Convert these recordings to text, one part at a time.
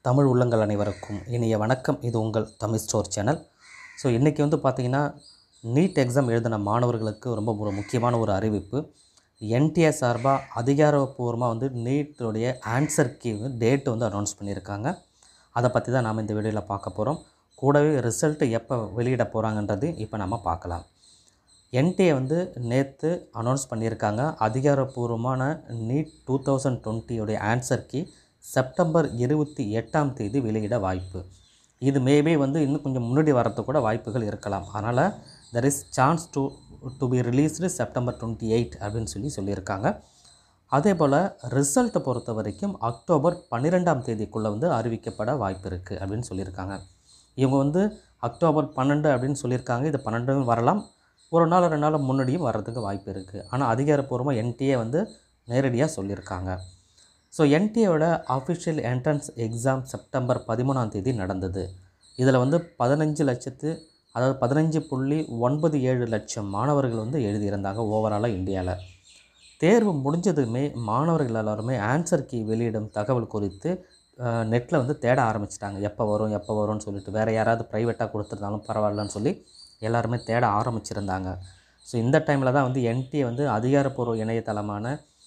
தமிழ் உள்ளங்கள் அனைவருக்கும் இனிய வணக்கம் இது உங்கள் தமிழ் ஸ்டோர் சேனல் ஸோ இன்றைக்கி வந்து பார்த்திங்கன்னா நீட் எக்ஸாம் எழுதின மாணவர்களுக்கு ரொம்ப ஒரு முக்கியமான ஒரு அறிவிப்பு என்டிஏ சார்பாக அதிகாரப்பூர்வமாக வந்து நீட்டுடைய ஆன்சர் கீ டேட்டு வந்து அனௌன்ஸ் பண்ணியிருக்காங்க அதை பற்றி தான் நாம் இந்த வீடியோவில் பார்க்க போகிறோம் கூடவே ரிசல்ட்டு எப்போ வெளியிட போகிறாங்கன்றது இப்போ நம்ம பார்க்கலாம் என்டிஏ வந்து நேற்று அனௌன்ஸ் பண்ணியிருக்காங்க அதிகாரப்பூர்வமான நீட் டூ தௌசண்ட் டுவெண்ட்டியோடைய ஆன்சர் கீ செப்டம்பர் இருபத்தி எட்டாம் தேதி வெளியிட வாய்ப்பு இது மேபி வந்து இன்னும் கொஞ்சம் முன்னாடி வரத்துக்கு கூட வாய்ப்புகள் இருக்கலாம் அதனால் there is chance to to be released September twenty eight அப்படின்னு சொல்லி சொல்லியிருக்காங்க அதே போல் ரிசல்ட்டை பொறுத்த வரைக்கும் அக்டோபர் பன்னிரெண்டாம் தேதிக்குள்ளே வந்து அறிவிக்கப்பட வாய்ப்பு இருக்குது அப்படின்னு சொல்லியிருக்காங்க இவங்க வந்து அக்டோபர் பன்னெண்டு அப்படின்னு சொல்லியிருக்காங்க இது பன்னெண்டு வரலாம் ஒரு நாள் ரெண்டு நாள் முன்னாடியும் வர்றதுக்கு வாய்ப்பு இருக்குது ஆனால் அதிகாரப்பூர்வமாக என்டிஏ வந்து நேரடியாக சொல்லியிருக்காங்க ஸோ என்டிஏவோட அஃபிஷியல் என்ட்ரன்ஸ் எக்ஸாம் செப்டம்பர் பதிமூணாம் தேதி நடந்தது இதில் வந்து பதினஞ்சு லட்சத்து அதாவது பதினஞ்சு புள்ளி ஒன்பது ஏழு லட்சம் மாணவர்கள் வந்து எழுதியிருந்தாங்க ஓவராலாக இந்தியாவில் தேர்வு முடிஞ்சதுமே மாணவர்கள் எல்லாருமே ஆன்சர் கீ வெளியிடும் தகவல் குறித்து நெட்டில் வந்து தேட ஆரம்பிச்சிட்டாங்க எப்போ வரும் எப்போ வரும்னு சொல்லிட்டு வேறு யாராவது ப்ரைவேட்டாக கொடுத்துருந்தாலும் பரவாயில்லன்னு சொல்லி எல்லாருமே தேட ஆரம்பிச்சிருந்தாங்க ஸோ இந்த டைமில் தான் வந்து என்டிஏ வந்து அதிகாரப்பூர்வ இணையதளமான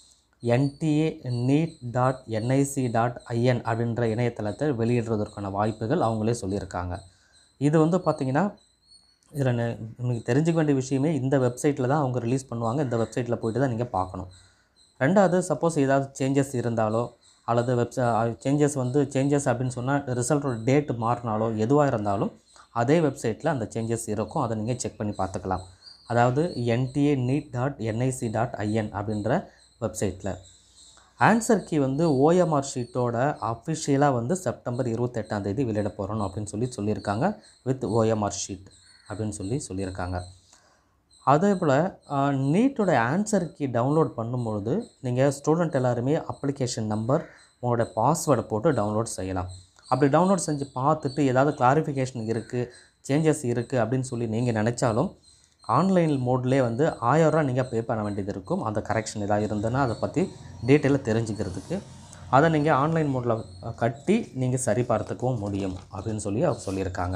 NDA NEET dot NIC dot IN அப்படின்ற இணையதளத்தை வெளியிடுறதற்கான வாய்ப்புகள் அவங்களே சொல்லியிருக்காங்க இது வந்து பார்த்திங்கன்னா இதில் உங்களுக்கு தெரிஞ்சுக்க வேண்டிய விஷயமே இந்த வெப்சைட்டில் தான் அவங்க ரிலீஸ் பண்ணுவாங்க இந்த வெப்சைட்டில் போயிட்டு தான் நீங்கள் பார்க்கணும் ரெண்டாவது சப்போஸ் ஏதாவது சேஞ்சஸ் இருந்தாலோ அல்லது வெப்சை சேஞ்சஸ் வந்து சேஞ்சஸ் அப்படின்னு சொன்னால் ரிசல்ட்டோட டேட் மாறினாலோ எதுவாக இருந்தாலும் அதே வெப்சைட்டில் அந்த சேஞ்சஸ் இருக்கும் அதை நீங்கள் செக் பண்ணி பார்த்துக்கலாம் அதாவது NDA NEET dot NIC dot IN அப்படின்ற வெப்சைட்டில் ஆன்சர் கீ வந்து ஓஎம்ஆர் ஷீட்டோட அஃபிஷியலாக வந்து செப்டம்பர் இருபத்தெட்டாம் தேதி வெளியிட போகிறோம் அப்படின்னு சொல்லி சொல்லியிருக்காங்க வித் ஓஎம்ஆர் ஷீட் அப்படின்னு சொல்லி சொல்லியிருக்காங்க அதே போல் நீட்டோட ஆன்சர் கீ டவுன்லோட் பண்ணும்பொழுது நீங்கள் ஸ்டூடெண்ட் எல்லாருமே அப்ளிகேஷன் நம்பர் உங்களோட பாஸ்வேர்டை போட்டு டவுன்லோட் செய்யலாம் அப்படி டவுன்லோட் செஞ்சு பார்த்துட்டு ஏதாவது கிளாரிஃபிகேஷன் இருக்குது சேஞ்சஸ் இருக்குது அப்படின்னு சொல்லி நீங்கள் நினச்சாலும் ஆன்லைன் மோட்லேயே வந்து ஆயிரரூவா நீங்கள் பே பண்ண வேண்டியது இருக்கும் அந்த கரெக்ஷன் ஏதாவது இருந்ததுன்னா அதை பற்றி டீட்டெயிலாக தெரிஞ்சுக்கிறதுக்கு அதை நீங்கள் ஆன்லைன் மோடில் கட்டி நீங்கள் சரி பார்த்துக்கவும் முடியும் அப்படின்னு சொல்லி அவங்க சொல்லியிருக்காங்க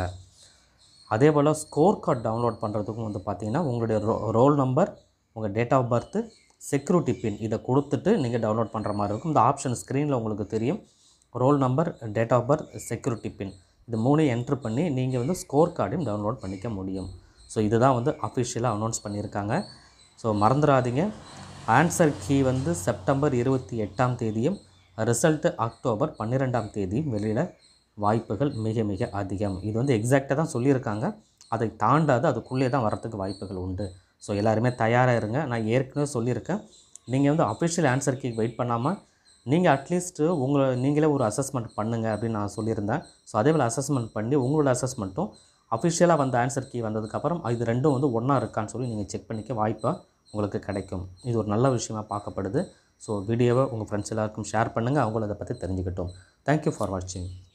அதே போல் ஸ்கோர் கார்டு டவுன்லோட் பண்ணுறதுக்கும் வந்து பார்த்திங்கன்னா உங்களுடைய ரோ ரோல் நம்பர் உங்கள் date of birth security pin இதை கொடுத்துட்டு நீங்கள் டவுன்லோட் பண்ணுற மாதிரி இருக்கும் இந்த ஆப்ஷன் ஸ்க்ரீனில் உங்களுக்கு தெரியும் roll number date of birth security pin இது மூணையும் என்ட்ரு பண்ணி நீங்கள் வந்து ஸ்கோர் கார்டையும் டவுன்லோட் பண்ணிக்க முடியும் ஸோ இதுதான் வந்து அஃபிஷியலாக அனௌன்ஸ் பண்ணியிருக்காங்க ஸோ மறந்துடாதீங்க ஆன்சர் கீ வந்து செப்டம்பர் இருபத்தி எட்டாம் தேதியும் ரிசல்ட்டு அக்டோபர் பன்னிரெண்டாம் தேதியும் வெளியிட வாய்ப்புகள் மிக மிக அதிகம் இது வந்து எக்ஸாக்டாக தான் சொல்லியிருக்காங்க அதை தாண்டாது அதுக்குள்ளே தான் வரத்துக்கு வாய்ப்புகள் உண்டு ஸோ எல்லாருமே தயாராக இருங்க நான் ஏற்கனவே சொல்லியிருக்கேன் நீங்கள் வந்து அஃபிஷியல் ஆன்சர் கீ வெயிட் பண்ணாமல் நீங்கள் அட்லீஸ்ட்டு உங்களை நீங்களே ஒரு அசஸ்மெண்ட் பண்ணுங்கள் அப்படின்னு நான் சொல்லியிருந்தேன் ஸோ அதே போல் அசஸ்மெண்ட் பண்ணி உங்களோட அசஸ்மெண்ட்டும் அஃபிஷியலாக வந்த ஆன்சர் கீ வந்ததுக்கப்புறம் இது ரெண்டும் வந்து ஒன்றா இருக்கான்னு சொல்லி நீங்கள் செக் பண்ணிக்க வாய்ப்பாக உங்களுக்கு கிடைக்கும் இது ஒரு நல்ல விஷயமாக பார்க்கப்படுது ஸோ வீடியோவை உங்கள் ஃப்ரெண்ட்ஸ் எல்லாருக்கும் ஷேர் பண்ணுங்கள் அவங்களும் அதை பற்றி தெரிஞ்சுக்கிட்டோம் தேங்க்யூ ஃபார் வாட்சிங்